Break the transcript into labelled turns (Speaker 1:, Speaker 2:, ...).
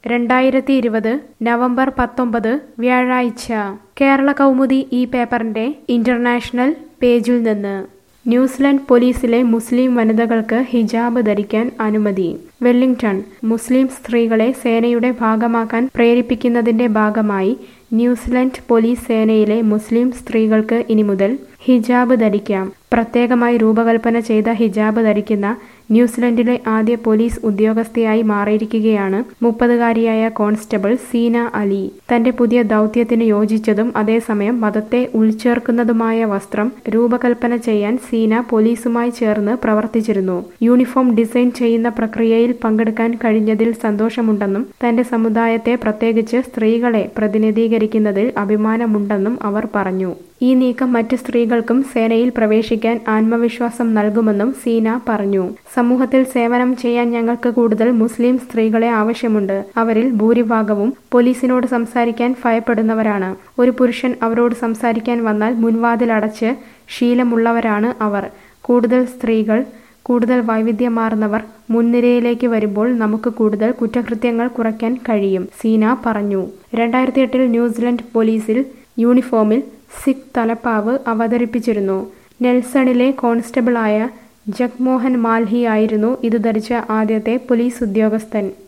Speaker 1: രണ്ടായിരത്തി ഇരുപത് നവംബർ പത്തൊമ്പത് വ്യാഴാഴ്ച കേരള കൗമുദി ഈ പേപ്പറിന്റെ ഇന്റർനാഷണൽ പേജിൽ നിന്ന് ന്യൂസിലൻഡ് പോലീസിലെ മുസ്ലിം വനിതകൾക്ക് ഹിജാബ് ധരിക്കാൻ അനുമതി വെല്ലിംഗ്ടൺ മുസ്ലിം സ്ത്രീകളെ സേനയുടെ ഭാഗമാക്കാൻ പ്രേരിപ്പിക്കുന്നതിന്റെ ഭാഗമായി ന്യൂസിലൻഡ് പോലീസ് സേനയിലെ മുസ്ലിം സ്ത്രീകൾക്ക് ഇനി മുതൽ ഹിജാബ് ധരിക്കാം പ്രത്യേകമായി രൂപകൽപ്പന ചെയ്ത ഹിജാബ് ധരിക്കുന്ന ന്യൂസിലൻഡിലെ ആദ്യ പോലീസ് ഉദ്യോഗസ്ഥയായി മാറിയിരിക്കുകയാണ് മുപ്പതുകാരിയായ കോൺസ്റ്റബിൾ സീന അലി തന്റെ പുതിയ ദൗത്യത്തിന് യോജിച്ചതും അതേസമയം മതത്തെ ഉൾച്ചേർക്കുന്നതുമായ വസ്ത്രം രൂപകൽപ്പന ചെയ്യാൻ സീന പോലീസുമായി ചേർന്ന് പ്രവർത്തിച്ചിരുന്നു യൂണിഫോം ഡിസൈൻ ചെയ്യുന്ന പ്രക്രിയയിൽ പങ്കെടുക്കാൻ കഴിഞ്ഞതിൽ സന്തോഷമുണ്ടെന്നും തന്റെ സമുദായത്തെ പ്രത്യേകിച്ച് സ്ത്രീകളെ പ്രതിനിധീകരിക്കുന്നതിൽ അഭിമാനമുണ്ടെന്നും അവർ പറഞ്ഞു ഈ നീക്കം മറ്റ് സ്ത്രീകൾക്കും സേനയിൽ പ്രവേശിക്കാൻ ആത്മവിശ്വാസം നൽകുമെന്നും സീന പറഞ്ഞു സമൂഹത്തിൽ സേവനം ചെയ്യാൻ ഞങ്ങൾക്ക് കൂടുതൽ മുസ്ലിം സ്ത്രീകളെ ആവശ്യമുണ്ട് അവരിൽ ഭൂരിഭാഗവും പോലീസിനോട് സംസാരിക്കാൻ ഭയപ്പെടുന്നവരാണ് ഒരു പുരുഷൻ അവരോട് സംസാരിക്കാൻ വന്നാൽ മുൻവാതിൽ അടച്ച് ശീലമുള്ളവരാണ് അവർ കൂടുതൽ സ്ത്രീകൾ കൂടുതൽ വൈവിധ്യമാർന്നവർ മുൻനിരയിലേക്ക് വരുമ്പോൾ നമുക്ക് കൂടുതൽ കുറ്റകൃത്യങ്ങൾ കുറയ്ക്കാൻ കഴിയും സീന പറഞ്ഞു രണ്ടായിരത്തി എട്ടിൽ ന്യൂസിലൻഡ് പോലീസിൽ യൂണിഫോമിൽ സിഖ് തലപ്പാവ് അവതരിപ്പിച്ചിരുന്നു നെൽസണിലെ കോൺസ്റ്റബിളായ ജഗ്മോഹൻ മാൽഹി ആയിരുന്നു ഇത് ധരിച്ച ആദ്യത്തെ പോലീസ് ഉദ്യോഗസ്ഥൻ